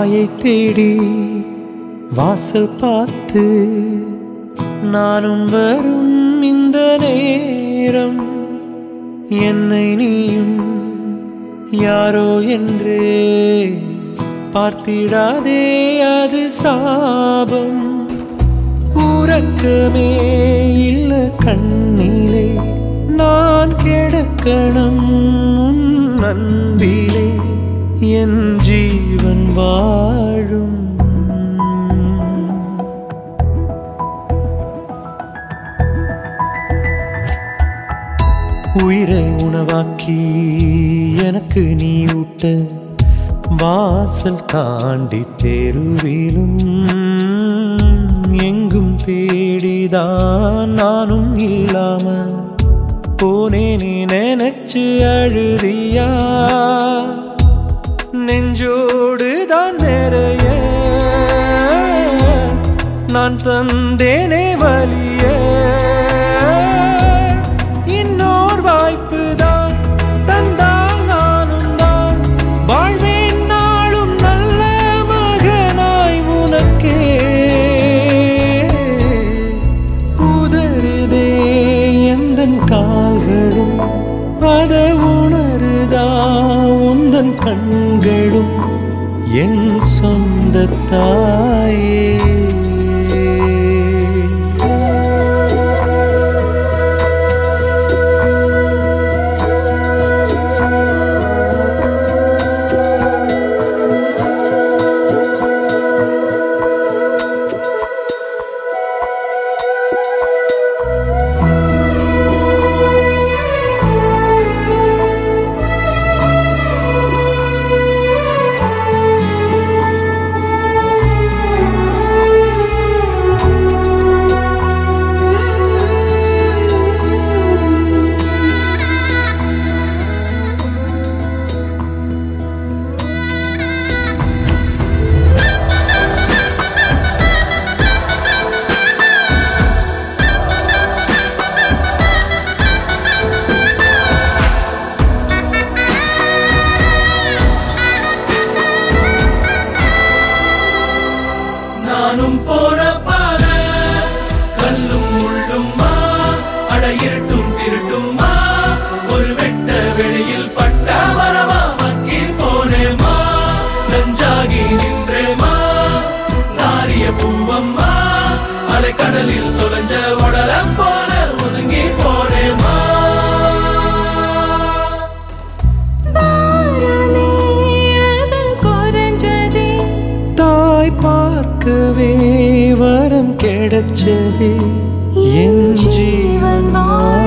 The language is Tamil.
தாயை தேடி வாசல் பார்த்து நானும் வரும் இந்த நேரம் என்னை நீயும் யாரோ என்றே பார்த்திடாதே அது சாபம் உறக்கமே இல்ல கண்ணிலே நான் கிடக்கணும் உன் அன்பிலே என் ஜீவன் வாழும் உயிரை உணவாக்கி எனக்கு நீ ஊட்ட வாசல் தாண்டி தெருவிலும் எங்கும் தேடிதான் நானும் இல்லாம போனேனே நினைச்சு அழுதியா நெஞ்சோடு தான் நிறைய நான் தந்தேனே வலிய இன்னொரு வாய்ப்பு தான் தந்தால் நானும் தான் வாழ்வேன் நாளும் நல்ல மகனாய் உனக்கே உதறுதே எந்தன் கால்களும் அத உணருதா உந்தன் கண்களும் என் சொந்த தாயே நானும் போன பாத கல்லும் முள்ளும்மா அட இருட்டும் திருட்டும்மா ஒரு வெட்ட வெளியில் பட்ட மரமா மக்கி போனேம்மா நஞ்சாகி நின்றேம்மா நாரிய பூவம்மா அலைக்கடலில் தொலைஞ்ச உடலம் போல ஒதுங்கி போனேம்மா பாரமே அது குறைஞ்சதே தாய் பார்க்கவே வரம் கிடைச்சதே என் ஜீவன் வாழ